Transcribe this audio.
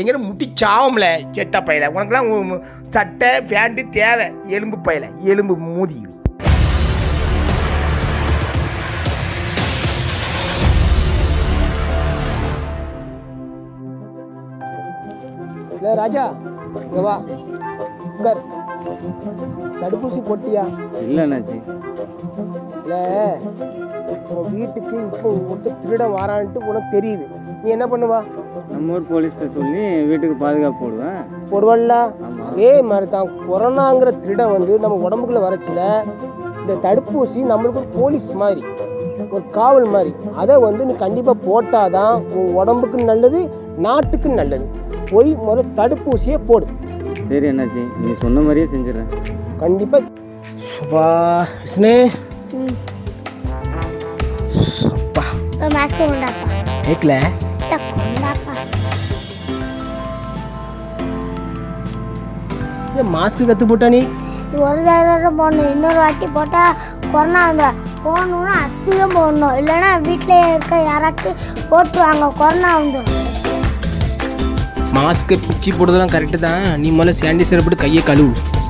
எங்கிட்ட முட்டி சாவம்ல செத்த பையில உனக்குலாம் உ- உ- சட்டை பேண்ட்டு தேவை எலும்பு பையில எலும்பு மூதி இல்லை ராஜா இங்க வா உட்கார் தடுப்பூசி போட்டியா இல்லை அண்ணாச்சி இல்லை உன் வீட்டுக்கு இப்போ ஒருத்தர் திருடன் வாரான்ட்டு உனக்கு தெரியுது நீ என்ன பண்ணுவா நம்ம ஊர் போலீஸ்கிட்ட சொல்லி வீட்டுக்கு பாதுகாப்பு போடுவேன் போடுவல்ல ஆமாம் அதே மாதிரி தான் கொரோனாங்கிற திருடன் வந்து நம்ம உடம்புக்குள்ள வரச்சுல இந்த தடுப்பூசி நம்மளுக்கு ஒரு போலீஸ் மாதிரி ஒரு காவல் மாதிரி அதை வந்து நீ கண்டிப்பாக போட்டாதான் உன் உடம்புக்கு நல்லது நாட்டுக்கு நல்லது போய் முதல்ல தடுப்பூசியே போடு சரி அண்ணாச்சி நீ சொன்ன மாதிரியே செஞ்சிடறேன் கண்டிப்பாக வா விஷ்ணு அப்பா மாஸ்க் கொண்டாப்பா கேட்கல கொண்டாப்பா மாஸ்க் கற்று போட்டா நீ ஒரு தடவை போடணும் இன்னொரு வாட்டி போட்டா கொரோனா வந்துடும் போகணும்னா அத்தியும் போடணும் இல்லைன்னா வீட்டில் இருக்க யாராச்சும் போட்டுருவாங்க கொரோனா வந்துடும் மாஸ்க்கு பிச்சு போடுறதெல்லாம் கரெக்டு தான் நீ முதல்ல சானிடைசர் போட்டு கையை கழுவு